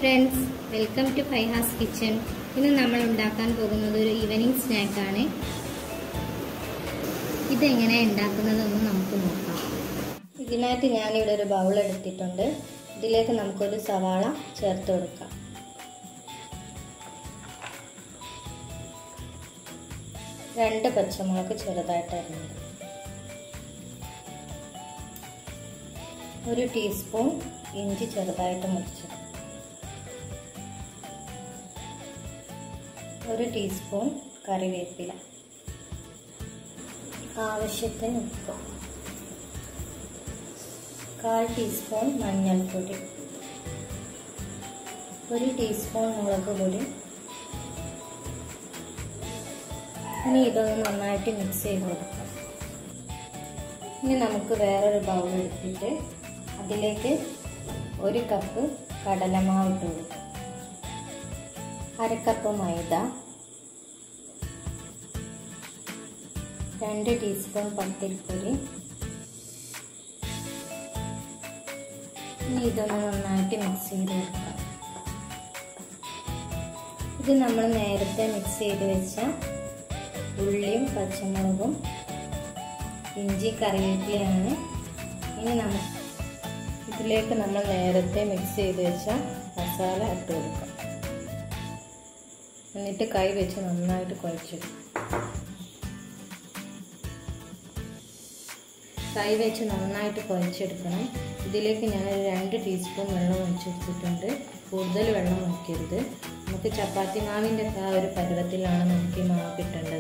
friends welcome to Faihas kitchen ഇന്ന് നമ്മൾ ഉണ്ടാക്കാൻ പോകുന്നത് ഒരു ഈവനിങ് സ്നാക്കാണ് ഇതെങ്ങനെ ഉണ്ടാക്കുന്നതെന്ന് നമുക്ക് നോക്കാം ഇതിനായിട്ട് ഞാനിവിടെ ഒരു ബൗൾ എടുത്തിട്ടുണ്ട് ഇതിലേക്ക് നമുക്കൊരു സവാള ചേർത്ത് കൊടുക്കാം രണ്ട് പച്ചമുളക് ചെറുതായിട്ട് അരിഞ്ഞത് ഒരു ടീസ്പൂൺ ഇഞ്ചി ചെറുതായിട്ട് മുറിച്ചത് ഒരു ടീസ്പൂൺ കറിവേപ്പില ആവശ്യത്തിന് ഉപ്പ് കാൽ ടീസ്പൂൺ മഞ്ഞൾപ്പൊടി ഒരു ടീസ്പൂൺ മുളക് പൊടി ഇനി ഇതൊന്ന് നന്നായിട്ട് മിക്സ് ചെയ്ത് കൊടുക്കാം ഇനി നമുക്ക് വേറൊരു ബൗൾ എടുത്തിട്ട് അതിലേക്ക് ഒരു കപ്പ് കടലമാവ് ഇട്ട് കൊടുക്കാം അരക്കപ്പ് മൈദ രണ്ട് ടീസ്പൂൺ പത്തിരിപ്പൊടി ഇനി ഇതൊന്ന് നന്നായിട്ട് മിക്സ് ചെയ്ത് കൊടുക്കാം ഇത് നമ്മൾ നേരത്തെ മിക്സ് ചെയ്ത് വെച്ച ഉള്ളിയും പച്ചമുളകും ഇഞ്ചി കറിവേപ്പിലയാണ് ഇനി നമുക്ക് ഇതിലേക്ക് നമ്മൾ നേരത്തെ മിക്സ് ചെയ്ത് വെച്ച മസാല ഇട്ട് കൊടുക്കാം എന്നിട്ട് കൈ വെച്ച് നന്നായിട്ട് കുഴച്ചെടുക്കും കൈ വെച്ച് നന്നായിട്ട് കുഴച്ചെടുക്കണം ഇതിലേക്ക് ഞാൻ ഒരു രണ്ട് ടീസ്പൂൺ വെള്ളം ഒഴിച്ചെടുത്തിട്ടുണ്ട് കൂടുതൽ വെള്ളം ഒഴിക്കരുത് നമുക്ക് ചപ്പാത്തി മാവിൻ്റെ ആ ഒരു പരുവത്തിലാണ് നമുക്ക് ഈ മാവ് കിട്ടേണ്ടത്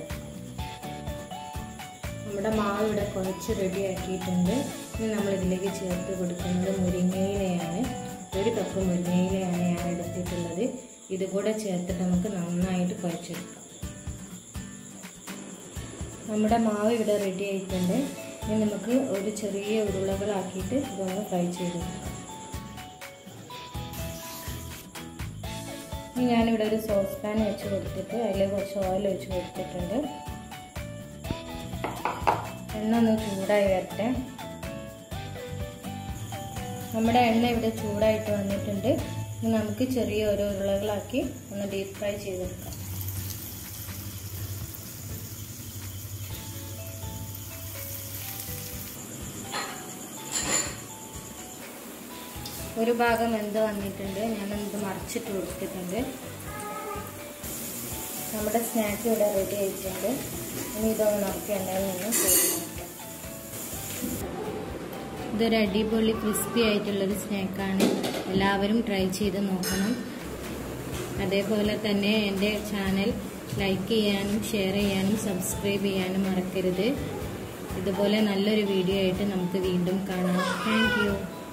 നമ്മുടെ മാവ് ഇവിടെ കുഴച്ച് റെഡി ആക്കിയിട്ടുണ്ട് ഇനി നമ്മൾ ഇതിലേക്ക് ചേർത്ത് കൊടുക്കുന്നത് മുരിങ്ങയിലയാണ് ഒരു കപ്പ് മുരിങ്ങയിലയാണ് ഞാൻ എടുത്തിട്ടുള്ളത് ഇതുകൂടെ ചേർത്തിട്ട് നമുക്ക് നന്നായിട്ട് കുഴച്ചെടുക്കാം നമ്മുടെ മാവ് ഇവിടെ റെഡി ആയിട്ടുണ്ട് ഇനി നമുക്ക് ഒരു ചെറിയ ഉരുളകളാക്കിയിട്ട് ഇതൊന്ന് ഫ്രൈ ചെയ്ത് കൊടുക്കാം ഇനി ഞാനിവിടെ ഒരു സോസ് പാൻ വെച്ച് കൊടുത്തിട്ട് അതിൽ കുറച്ച് ഓയിൽ വെച്ച് കൊടുത്തിട്ടുണ്ട് എണ്ണ ഒന്ന് ചൂടായി വരട്ടെ നമ്മുടെ എണ്ണ ഇവിടെ ചൂടായിട്ട് വന്നിട്ടുണ്ട് ഇനി നമുക്ക് ചെറിയ ഓരോ ഉരുളകളാക്കി ഒന്ന് ഡീപ്പ് ഫ്രൈ ചെയ്തെടുക്കാം ഒരു ഭാഗം എന്ത് വന്നിട്ടുണ്ട് ഞാനത് മറിച്ചിട്ട് കൊടുത്തിട്ടുണ്ട് നമ്മുടെ സ്നാക്ക് ഇവിടെ റെഡി ആയിട്ടുണ്ട് ഇനി ഇതൊന്ന് നമുക്ക് എണ്ണയിൽ നിന്ന് കോരി മാറ്റാം ഇതൊരു അടിപൊളി ക്രിസ്പി ആയിട്ടുള്ളൊരു സ്നാക്കാണ് എല്ലാവരും ട്രൈ ചെയ്ത് നോക്കണം അതേപോലെ തന്നെ എൻ്റെ ചാനൽ ലൈക്ക് ചെയ്യാനും ഷെയർ ചെയ്യാനും സബ്സ്ക്രൈബ് ചെയ്യാനും മറക്കരുത് ഇതുപോലെ നല്ലൊരു വീഡിയോ ആയിട്ട് നമുക്ക് വീണ്ടും കാണാം താങ്ക്